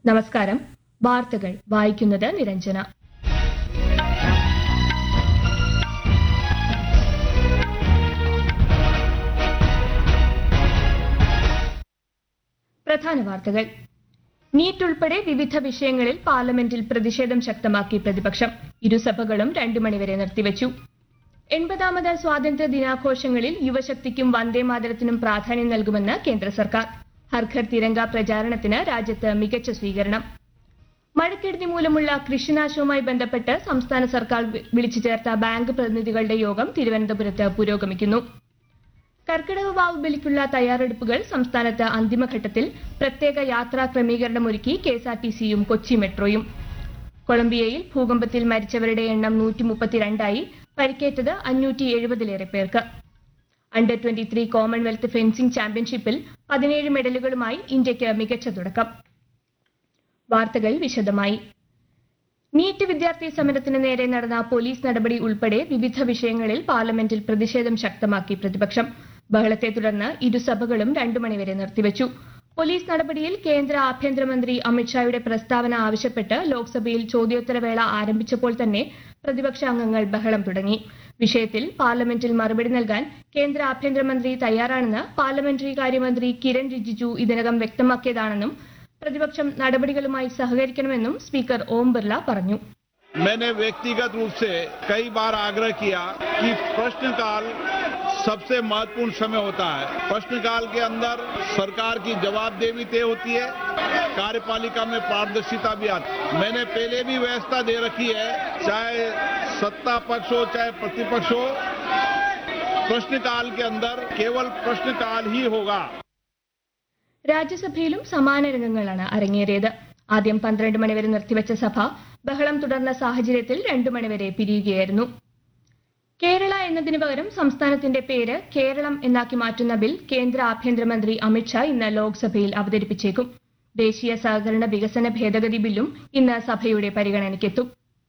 നമസ്കാരം വാർത്തകൾ വായിക്കുന്നത് നിരഞ്ജന പ്രധാന വാർത്തകൾ നീറ്റ് ഉൾപ്പെടെ വിവിധ വിഷയങ്ങളിൽ പാർലമെന്റിൽ പ്രതിഷേധം ശക്തമാക്കി പ്രതിപക്ഷം ഇരുസഭകളും രണ്ടു മണിവരെ നിർത്തിവച്ചു എൺപതാമത് സ്വാതന്ത്ര്യ ദിനാഘോഷങ്ങളിൽ യുവശക്തിക്കും വന്ദേമാതരത്തിനും പ്രാധാന്യം നൽകുമെന്ന് കേന്ദ്ര സർക്കാർ ഹർഘർ തിരങ്ക പ്രചാരണത്തിന് രാജ്യത്ത് മികച്ച സ്വീകരണം മഴക്കെടുതി മൂലമുള്ള കൃഷിനാശവുമായി ബന്ധപ്പെട്ട് സംസ്ഥാന സർക്കാർ വി- വിളിച്ചു ചേർത്ത ബാങ്ക് പ്രതിനിധികളുടെ യോഗം തിരുവനന്തപുരത്ത് പുരോഗമിക്കുന്നു കർക്കിടക വാവ് ബലിക്കുള്ള തയ്യാറെടുപ്പുകൾ സംസ്ഥാനത്ത് അന്തിമഘട്ടത്തിൽ പ്രത്യേക യാത്രാ ക്രമീകരണമൊരുക്കി കെഎസ്ആർടിസിയും കൊച്ചി മെട്രോയും കൊളംബിയയിൽ ഭൂകമ്പത്തിൽ മരിച്ചവരുടെ എണ്ണം നൂറ്റി മുപ്പത്തിരണ്ടായി പരിക്കേറ്റത് അഞ്ഞൂറ്റി എഴുപതിലേറെ പേർക്ക് under twenty three Commonwealth fencing ചാമ്പ്യൻഷിപ്പിൽ പതിനേഴ് മെഡലുകളുമായി ഇന്ത്യയ്ക്ക് മികച്ച തുടക്കം വാർത്തകൾ വിശദമായി നീറ്റ് വിദ്യാർത്ഥി സമരത്തിന് നേരെ നടന്ന പോലീസ് നടപടി ഉൾപ്പെടെ വിവിധ വിഷയങ്ങളിൽ പാർലമെന്റിൽ പ്രതിഷേധം ശക്തമാക്കി പ്രതിപക്ഷം ബഹളത്തെ തുടർന്ന് ഇരുസഭകളും രണ്ടു മണിവരെ നിർത്തിവച്ചു പോലീസ് നടപടിയിൽ കേന്ദ്ര ആഭ്യന്തരമന്ത്രി അമിത്ഷായുടെ പ്രസ്താവന ആവശ്യപ്പെട്ട് ലോക്സഭയിൽ ചോദ്യോത്തരവേള ആരംഭിച്ചപ്പോൾ തന്നെ പ്രതിപക്ഷ അംഗങ്ങൾ ബഹളം തുടങ്ങി വിഷയത്തിൽ പാർലമെന്റിൽ മറുപടി നൽകാൻ കേന്ദ്ര ആഭ്യന്തരമന്ത്രി തയ്യാറാണെന്ന് പാർലമെന്ററി കാര്യമന്ത്രി കിരൺ റിജിജു ഇതിനകം വ്യക്തമാക്കിയതാണെന്നും പ്രതിപക്ഷം നടപടികളുമായി സഹകരിക്കണമെന്നും സ്പീക്കർ ഓം ബിർള പറഞ്ഞു मैंने व्यक्तिगत रूप से कई बार आग्रह किया कि प्रश्नकाल सबसे महत्वपूर्ण समय होता है प्रश्नकाल के अंदर सरकार की जवाबदेही तय होती है कार्यपालिका में पारदर्शिता भी आती है मैंने पहले भी व्यवस्था दे रखी है चाहे सत्ता पक्ष हो चाहे प्रतिपक्ष हो प्रश्नकाल के अंदर केवल प्रश्नकाल ही होगा രാജ്യസഭയിലും സമാന രംഗങ്ങളാണ് അരങ്ങേറിയത് ആദ്യം പന്ത്രണ്ട് മണിവരെ നിർത്തിവച്ച സഭ ബഹളം തുടർന്ന സാഹചര്യത്തിൽ രണ്ടു മണിവരെ പിരിയുകയായിരുന്നു കേരള എന്നതിന് പകരം സംസ്ഥാനത്തിന്റെ പേര് കേരളം എന്നാക്കി മാറ്റുന്ന ബിൽ കേന്ദ്ര ആഭ്യന്തരമന്ത്രി അമിത്ഷാ ഇന്ന് ലോക്സഭയിൽ അവതരിപ്പിച്ചേക്കും ദേശീയ സഹകരണ വികസന ഭേദഗതി ബില്ലും ഇന്ന് സഭയുടെ പരിഗണനയ്ക്കെത്തും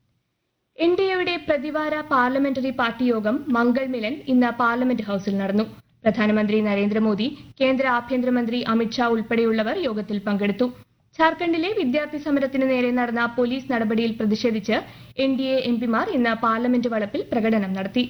എൻ ഡി എയുടെ പ്രതിവാര പാർലമെന്ററി പാർട്ടി യോഗം മംഗൾ മിലൻ ഇന്ന് പാർലമെന്റ് ഹൌസിൽ നടന്നു പ്രധാനമന്ത്രി നരേന്ദ്രമോദി കേന്ദ്ര ആഭ്യന്തരമന്ത്രി അമിത്ഷാ ഉൾപ്പെടെയുള്ളവർ യോഗത്തിൽ പങ്കെടുത്തു ഝാർഖണ്ഡിലെ വിദ്യാർത്ഥി സമരത്തിന് നേരെ നടന്ന പോലീസ് നടപടിയിൽ പ്രതിഷേധിച്ച് എൻ ഡി എ എംപിമാർ ഇന്ന് പാർലമെന്റ് വളപ്പിൽ പ്രകടനം നടത്തി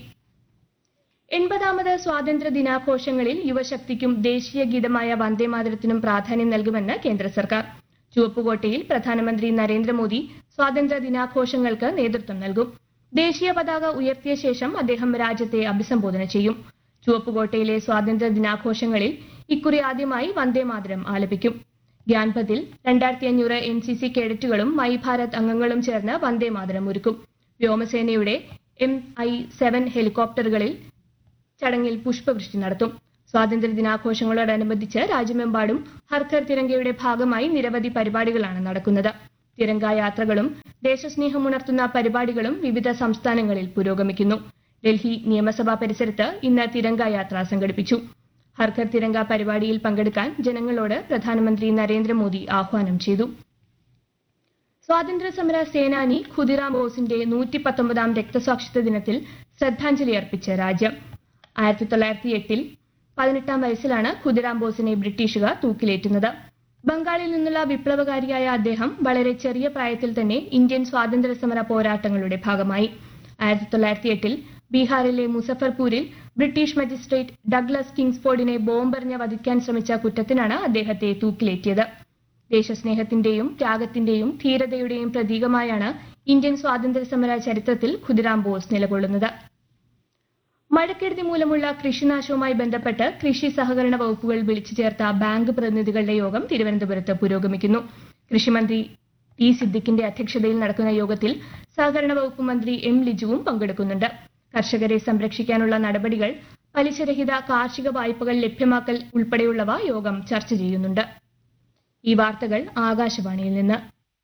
എൺപതാമത് സ്വാതന്ത്ര്യ ദിനാഘോഷങ്ങളിൽ യുവശക്തിക്കും ദേശീയ ഗീതമായ വന്ദേമാതരത്തിനും പ്രാധാന്യം നൽകുമെന്ന് കേന്ദ്ര സർക്കാർ ചുവപ്പുകോട്ടയിൽ പ്രധാനമന്ത്രി നരേന്ദ്രമോദി സ്വാതന്ത്ര്യ ദിനാഘോഷങ്ങൾക്ക് നേതൃത്വം നൽകും ദേശീയ പതാക ഉയർത്തിയ ശേഷം അദ്ദേഹം രാജ്യത്തെ അഭിസംബോധന ചെയ്യും ചുവപ്പുകോട്ടയിലെ സ്വാതന്ത്ര്യ ദിനാഘോഷങ്ങളിൽ ഇക്കുറി ആദ്യമായി വന്ദേമാതരം ആലപിക്കും ഗ്യാൻപതിൽ രണ്ടായിരത്തി അഞ്ഞൂറ് എൻ സി സി കേഡറ്റുകളും മൈ ഭാരത് അംഗങ്ങളും ചേർന്ന് വന്ദേമാതരം ഒരുക്കും വ്യോമസേനയുടെ എം ഐ സെവൻ ഹെലികോപ്റ്ററുകളിൽ ചടങ്ങിൽ പുഷ്പവൃഷ്ടി നടത്തും സ്വാതന്ത്ര്യ ദിനാഘോഷങ്ങളോടനുബന്ധിച്ച് രാജ്യമെമ്പാടും ഹർഘർ തിരങ്കയുടെ ഭാഗമായി നിരവധി പരിപാടികളാണ് നടക്കുന്നത് തിരങ്ക യാത്രകളും ദേശസ്നേഹമുണർത്തുന്ന പരിപാടികളും വിവിധ സംസ്ഥാനങ്ങളിൽ പുരോഗമിക്കുന്നു ഡൽഹി നിയമസഭാ പരിസരത്ത് ഇന്ന് തിരങ്ക യാത്ര സംഘടിപ്പിച്ചു ഹർഘർ തിരങ്ക പരിപാടിയിൽ പങ്കെടുക്കാൻ ജനങ്ങളോട് പ്രധാനമന്ത്രി നരേന്ദ്രമോദി ആഹ്വാനം ചെയ്തു സ്വാതന്ത്ര്യ സമര സേനാനി ഖുദിറാം ബോസിന്റെ നൂറ്റി പത്തൊമ്പതാം രക്തസാക്ഷിത്വ ദിനത്തിൽ ശ്രദ്ധാഞ്ജലി അർപ്പിച്ച രാജ്യം ആയിരത്തി തൊള്ളായിരത്തി എട്ടിൽ പതിനെട്ടാം വയസ്സിലാണ് ഖുദിറാം ബോസിനെ ബ്രിട്ടീഷുകാർ തൂക്കിലേറ്റുന്നത് ബംഗാളിൽ നിന്നുള്ള വിപ്ലവകാരിയായ അദ്ദേഹം വളരെ ചെറിയ പ്രായത്തിൽ തന്നെ ഇന്ത്യൻ സ്വാതന്ത്ര്യ സമര പോരാട്ടങ്ങളുടെ ഭാഗമായി ആയിരത്തി തൊള്ളായിരത്തി എട്ടിൽ ബീഹാറിലെ മുസഫർപൂരിൽ ബ്രിട്ടീഷ് മജിസ്ട്രേറ്റ് ഡഗ്ലസ് കിങ്സ്ഫോർഡിനെ ബോംബെറിഞ്ഞ് വധിക്കാൻ ശ്രമിച്ച കുറ്റത്തിനാണ് അദ്ദേഹത്തെ തൂക്കിലേറ്റിയത് ദേശസ്നേഹത്തിന്റെയും ത്യാഗത്തിന്റെയും ധീരതയുടെയും പ്രതീകമായാണ് ഇന്ത്യൻ സ്വാതന്ത്ര്യ സമര ചരിത്രത്തിൽ ഖുദിറാം ബോസ് നിലകൊള്ളുന്നത് മഴക്കെടുതി മൂലമുള്ള കൃഷിനാശവുമായി ബന്ധപ്പെട്ട് കൃഷി സഹകരണ വകുപ്പുകൾ വിളിച്ചു ചേർത്ത ബാങ്ക് പ്രതിനിധികളുടെ യോഗം തിരുവനന്തപുരത്ത് പുരോഗമിക്കുന്നു കൃഷിമന്ത്രി ടി സിദ്ദിഖിന്റെ അധ്യക്ഷതയിൽ നടക്കുന്ന യോഗത്തിൽ സഹകരണ വകുപ്പ് മന്ത്രി എം ലിജുവും പങ്കെടുക്കുന്നുണ്ട് കർഷകരെ സംരക്ഷിക്കാനുള്ള നടപടികൾ പലിശരഹിത കാർഷിക വായ്പകൾ ലഭ്യമാക്കൽ ഉൾപ്പെടെയുള്ളവ യോഗം ചർച്ച ചെയ്യുന്നുണ്ട് ഈ വാർത്തകൾ ആകാശവാണിയിൽ നിന്ന്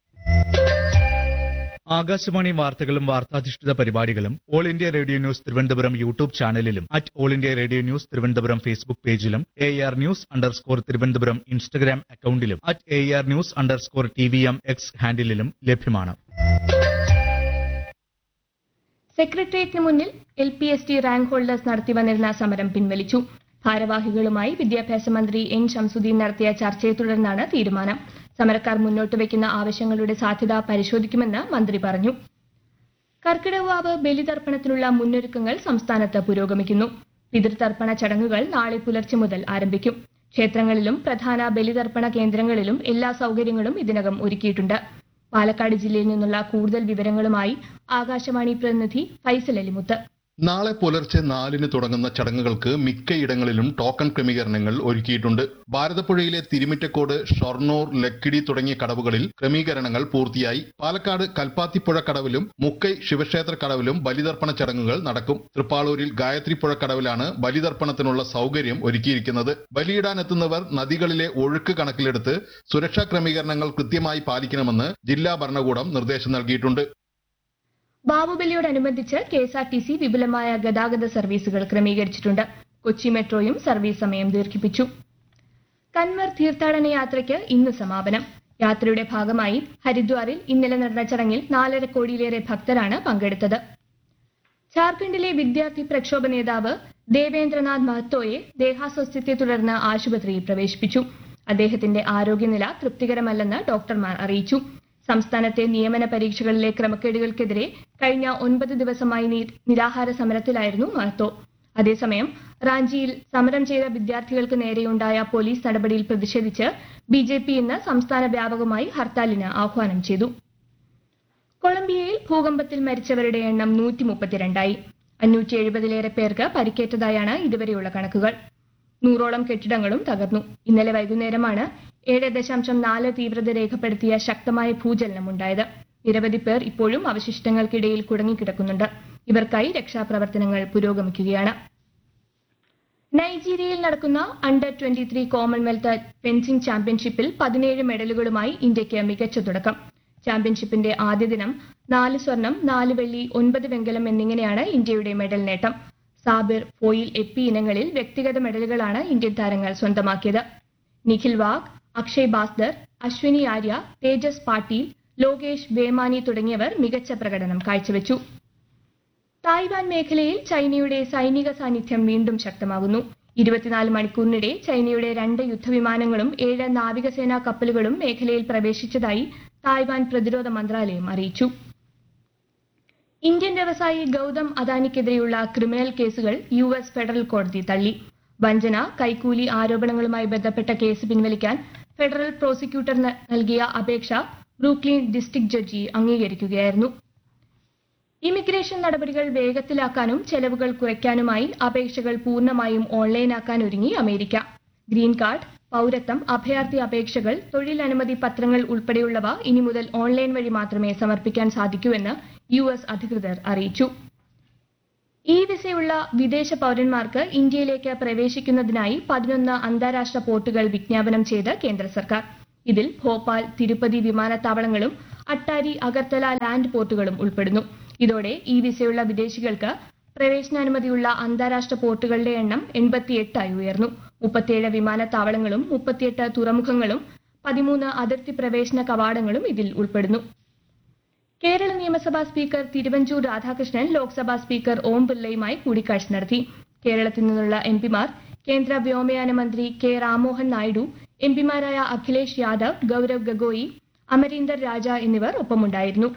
ആകാശവാണി വാർത്തകളും വാർത്താധിഷ്ഠിത പരിപാടികളും All India Radio news Thiruvananthapuram YouTube ചാനലിലും at All India Radio news Thiruvananthapuram Facebook പേജിലും A R news underscore Thiruvananthapuram Instagram അക്കൌണ്ടിലും at A R news underscore T V M X ഹാൻഡിലും ലഭ്യമാണ് സെക്രട്ടേറിയറ്റിന് മുന്നിൽ L P S T rank holders നടത്തി വന്നിരുന്ന സമരം പിൻവലിച്ചു ഭാരവാഹികളുമായി വിദ്യാഭ്യാസ മന്ത്രി എൻ ഷംസുദ്ദീൻ നടത്തിയ ചർച്ചയെ തുടർന്നാണ് തീരുമാനം സമരക്കാർ മുന്നോട്ട് വയ്ക്കുന്ന ആവശ്യങ്ങളുടെ സാധ്യത പരിശോധിക്കുമെന്ന് മന്ത്രി പറഞ്ഞു കർക്കിടകവാവ് ബലിതർപ്പണത്തിനുള്ള മുന്നൊരുക്കങ്ങൾ സംസ്ഥാനത്ത് പുരോഗമിക്കുന്നു പിതൃതർപ്പണ ചടങ്ങുകൾ നാളെ പുലർച്ചെ മുതൽ ആരംഭിക്കും ക്ഷേത്രങ്ങളിലും പ്രധാന ബലിതർപ്പണ കേന്ദ്രങ്ങളിലും എല്ലാ സൗകര്യങ്ങളും ഇതിനകം ഒരുക്കിയിട്ടുണ്ട് പാലക്കാട് ജില്ലയിൽ നിന്നുള്ള കൂടുതൽ വിവരങ്ങളുമായി ആകാശവാണി പ്രതിനിധി ഫൈസൽ അലിമുത്ത് നാളെ പുലർച്ചെ നാലിന് തുടങ്ങുന്ന ചടങ്ങുകൾക്ക് മിക്കയിടങ്ങളിലും ടോക്കൺ ക്രമീകരണങ്ങൾ ഒരുക്കിയിട്ടുണ്ട് ഭാരതപ്പുഴയിലെ തിരുമിറ്റക്കോട് ഷൊർണൂർ ലക്കിടി തുടങ്ങിയ കടവുകളിൽ ക്രമീകരണങ്ങൾ പൂർത്തിയായി പാലക്കാട് കൽപ്പാത്തിപ്പുഴ കടവിലും മുക്കൈ ശിവക്ഷേത്ര കടവിലും ബലിതർപ്പണ ചടങ്ങുകൾ നടക്കും തൃപ്പാളൂരിൽ ഗായത്രിപ്പുഴ കടവിലാണ് ബലിതർപ്പണത്തിനുള്ള സൗകര്യം ഒരുക്കിയിരിക്കുന്നത് ബലിയിടാനെത്തുന്നവർ നദികളിലെ ഒഴുക്ക് കണക്കിലെടുത്ത് സുരക്ഷാ ക്രമീകരണങ്ങൾ കൃത്യമായി പാലിക്കണമെന്ന് ജില്ലാ ഭരണകൂടം നിർദ്ദേശം നൽകിയിട്ടുണ്ട് ബാബുബലിയോടനുബന്ധിച്ച് K S R T C വിപുലമായ ഗതാഗത സർവീസുകൾ ക്രമീകരിച്ചിട്ടുണ്ട് കൊച്ചി മെട്രോയും സർവീസ് സമയം ദീർഘിപ്പിച്ചു കന്മർ തീർത്ഥാടന യാത്രയ്ക്ക് ഇന്ന് സമാപനം യാത്രയുടെ ഭാഗമായി ഹരിദ്വാറിൽ ഇന്നലെ നടന്ന ചടങ്ങിൽ നാലര കോടിയിലേറെ ഭക്തരാണ് പങ്കെടുത്തത് ജാർഖണ്ഡിലെ വിദ്യാർത്ഥി പ്രക്ഷോഭ നേതാവ് ദേവേന്ദ്രനാഥ് മഹത്തോയെ ദേഹാസ്വസ്ഥ്യത്തെ തുടർന്ന് ആശുപത്രിയിൽ പ്രവേശിപ്പിച്ചു അദ്ദേഹത്തിന്റെ ആരോഗ്യനില തൃപ്തികരമല്ലെന്ന് ഡോക്ടർമാർ അറിയിച്ചു സംസ്ഥാനത്തെ നിയമന പരീക്ഷകളിലെ ക്രമക്കേടുകൾക്കെതിരെ കഴിഞ്ഞ ഒൻപത് ദിവസമായി നി- നിരാഹാര സമരത്തിലായിരുന്നു മഹത്തോ അതേസമയം റാഞ്ചിയിൽ സമരം ചെയ്ത വിദ്യാർത്ഥികൾക്ക് നേരെയുണ്ടായ പോലീസ് നടപടിയിൽ പ്രതിഷേധിച്ച് ബി ജെ പി ഇന്ന് സംസ്ഥാന വ്യാപകമായി ഹർത്താലിന് ആഹ്വാനം ചെയ്തു കൊളംബിയയിൽ ഭൂകമ്പത്തിൽ മരിച്ചവരുടെ എണ്ണം നൂറ്റി മുപ്പത്തിരണ്ടായി അഞ്ഞൂറ്റി എഴുപതിലേറെ പേർക്ക് പരിക്കേറ്റതായാണ് ഇതുവരെയുള്ള കണക്കുകൾ നൂറോളം കെട്ടിടങ്ങളും തകർന്നു ഇന്നലെ വൈകുന്നേരമാണ് ഏഴ് ദശാംശം നാല് തീവ്രത രേഖപ്പെടുത്തിയ ശക്തമായ ഭൂചലനം ഉണ്ടായത് നിരവധി പേർ ഇപ്പോഴും അവശിഷ്ടങ്ങൾക്കിടയിൽ കുടുങ്ങിക്കിടക്കുന്നുണ്ട് ഇവർക്കായി രക്ഷാപ്രവർത്തനങ്ങൾ പുരോഗമിക്കുകയാണ് നൈജീരിയയിൽ നടക്കുന്ന under twenty three Commonwealth fencing ചാമ്പ്യൻഷിപ്പിൽ പതിനേഴ് മെഡലുകളുമായി ഇന്ത്യയ്ക്ക് മികച്ച തുടക്കം ചാമ്പ്യൻഷിപ്പിന്റെ ആദ്യ ദിനം നാല് സ്വർണം നാല് വെള്ളി ഒൻപത് വെങ്കലം എന്നിങ്ങനെയാണ് ഇന്ത്യയുടെ മെഡൽ നേട്ടം സാബിർ ഫോയിൽ എപ്പി ഇനങ്ങളിൽ വ്യക്തിഗത മെഡലുകളാണ് ഇന്ത്യൻ താരങ്ങൾ സ്വന്തമാക്കിയത് നിഖിൽ വാഗ് അക്ഷയ് ബാസ്ദർ അശ്വിനി ആര്യ തേജസ് പാട്ടീൽ ലോകേഷ് വേമാനി തുടങ്ങിയവർ മികച്ച പ്രകടനം കാഴ്ചവെച്ചു തായ്വാൻ മേഖലയിൽ ചൈനയുടെ സൈനിക സാന്നിധ്യം വീണ്ടും ശക്തമാകുന്നു ഇരുപത്തിനാല് മണിക്കൂറിനിടെ ചൈനയുടെ രണ്ട് യുദ്ധവിമാനങ്ങളും ഏഴ് നാവികസേനാ കപ്പലുകളും മേഖലയിൽ പ്രവേശിച്ചതായി തായ്വാൻ പ്രതിരോധ മന്ത്രാലയം അറിയിച്ചു ഇന്ത്യൻ വ്യവസായി ഗൗതം അദാനിക്കെതിരെയുള്ള ക്രിമിനൽ കേസുകൾ യു എസ് ഫെഡറൽ കോടതി തള്ളി വഞ്ചന കൈക്കൂലി ആരോപണങ്ങളുമായി ബന്ധപ്പെട്ട കേസ് പിൻവലിക്കാൻ ഫെഡറൽ പ്രോസിക്യൂട്ടർ ന- നൽകിയ അപേക്ഷ ബ്രൂക്ലിൻ ഡിസ്ട്രിക്ട് ജഡ്ജി അംഗീകരിക്കുകയായിരുന്നു ഇമിഗ്രേഷൻ നടപടികൾ വേഗത്തിലാക്കാനും ചെലവുകൾ കുറയ്ക്കാനുമായി അപേക്ഷകൾ പൂർണ്ണമായും ഓൺലൈനാക്കാൻ ഒരുങ്ങി അമേരിക്ക ഗ്രീൻ കാർഡ് പൗരത്വം അഭയാർത്ഥി അപേക്ഷകൾ തൊഴിലനുമതി പത്രങ്ങൾ ഉൾപ്പെടെയുള്ളവ ഇനി മുതൽ ഓൺലൈൻ വഴി മാത്രമേ സമർപ്പിക്കാൻ സാധിക്കൂ എന്ന് യു എസ് അധികൃതർ അറിയിച്ചു ഇ വിസയുള്ള വിദേശ പൗരന്മാർക്ക് ഇന്ത്യയിലേക്ക് പ്രവേശിക്കുന്നതിനായി പതിനൊന്ന് അന്താരാഷ്ട്ര പോർട്ടുകൾ വിജ്ഞാപനം ചെയ്ത് കേന്ദ്ര സർക്കാർ ഇതിൽ ഭോപ്പാൽ തിരുപ്പതി വിമാനത്താവളങ്ങളും അട്ടാരി അഗർത്തല ലാൻഡ് പോർട്ടുകളും ഉൾപ്പെടുന്നു ഇതോടെ ഇ വിസയുള്ള വിദേശികൾക്ക് പ്രവേശനാനുമതിയുള്ള അന്താരാഷ്ട്ര പോർട്ടുകളുടെ എണ്ണം എൺപത്തിയെട്ടായി ഉയർന്നു മുപ്പത്തിയേഴ് വിമാനത്താവളങ്ങളും മുപ്പത്തിയെട്ട് തുറമുഖങ്ങളും പതിമൂന്ന് അതിർത്തി പ്രവേശന കവാടങ്ങളും ഇതിൽ ഉൾപ്പെടുന്നു കേരള നിയമസഭാ സ്പീക്കർ തിരുവഞ്ചൂർ രാധാകൃഷ്ണൻ ലോക്സഭാ സ്പീക്കർ ഓം ബിർളയുമായി കൂടിക്കാഴ്ച നടത്തി കേരളത്തിൽ നിന്നുള്ള എംപിമാർ കേന്ദ്ര വ്യോമയാന മന്ത്രി കെ രാമോഹൻ നായിഡു എംപിമാരായ അഖിലേഷ് യാദവ് ഗൌരവ് ഗഗോയി അമരീന്ദർ രാജ എന്നിവർ ഒപ്പമുണ്ടായിരുന്നു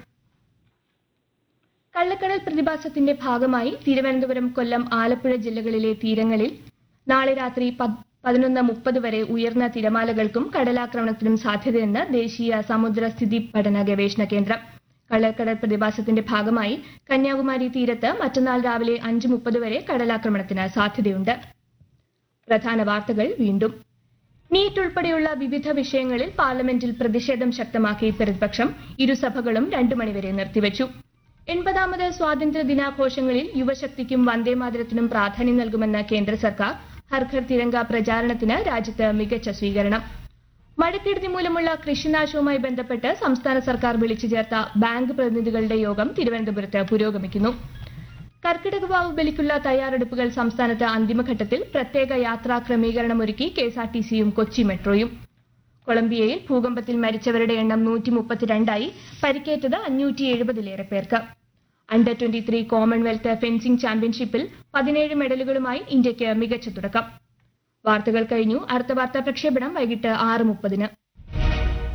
കള്ളക്കടൽ പ്രതിഭാസത്തിന്റെ ഭാഗമായി തിരുവനന്തപുരം കൊല്ലം ആലപ്പുഴ ജില്ലകളിലെ തീരങ്ങളിൽ നാളെ രാത്രി പത്- പതിനൊന്ന് മുപ്പത് വരെ ഉയർന്ന തിരമാലകൾക്കും കടലാക്രമണത്തിനും സാധ്യതയെന്ന് ദേശീയ സമുദ്ര സ്ഥിതി പഠന ഗവേഷണ കേന്ദ്രം കള്ളക്കടൽ പ്രതിഭാസത്തിന്റെ ഭാഗമായി കന്യാകുമാരി തീരത്ത് മറ്റന്നാൾ രാവിലെ അഞ്ച് മുപ്പത് വരെ കടലാക്രമണത്തിന് സാധ്യതയുണ്ട് പ്രധാന വാർത്തകൾ വീണ്ടും നീറ്റ് ഉൾപ്പെടെയുള്ള വിവിധ വിഷയങ്ങളിൽ പാർലമെന്റിൽ പ്രതിഷേധം ശക്തമാക്കി പ്രതിപക്ഷം ഇരുസഭകളും രണ്ടു മണിവരെ നിർത്തിവച്ചു എൺപതാമത് സ്വാതന്ത്ര്യ ദിനാഘോഷങ്ങളിൽ യുവശക്തിക്കും വന്ദേമാതരത്തിനും പ്രാധാന്യം നൽകുമെന്ന് കേന്ദ്ര സർക്കാർ ഹർഘർ തിരങ്ക പ്രചാരണത്തിന് രാജ്യത്ത് മികച്ച സ്വീകരണം മഴക്കെടുതി മൂലമുള്ള കൃഷിനാശവുമായി ബന്ധപ്പെട്ട് സംസ്ഥാന സർക്കാർ വിളിച്ചു ചേർത്ത ബാങ്ക് പ്രതിനിധികളുടെ യോഗം തിരുവനന്തപുരത്ത് പുരോഗമിക്കുന്നു കർക്കിടകവാവ് ബലിക്കുള്ള തയ്യാറെടുപ്പുകൾ സംസ്ഥാനത്ത് അന്തിമഘട്ടത്തിൽ പ്രത്യേക യാത്രാ ക്രമീകരണമൊരുക്കി കെ എസ് ആർ ടി സിയും കൊച്ചി മെട്രോയും കൊളംബിയയിൽ ഭൂകമ്പത്തിൽ മരിച്ചവരുടെ എണ്ണം നൂറ്റി മുപ്പത്തിരണ്ടായി പരിക്കേറ്റത് അഞ്ഞൂറ്റി എഴുപതിലേറെ പേർക്ക് under twenty three Commonwealth fencing ചാമ്പ്യൻഷിപ്പിൽ പതിനേഴ് മെഡലുകളുമായി ഇന്ത്യയ്ക്ക് മികച്ച തുടക്കം വാർത്തകൾ കഴിഞ്ഞു അടുത്ത വാർത്താ പ്രക്ഷേപണം വൈകിട്ട് ആറ് മുപ്പതിന്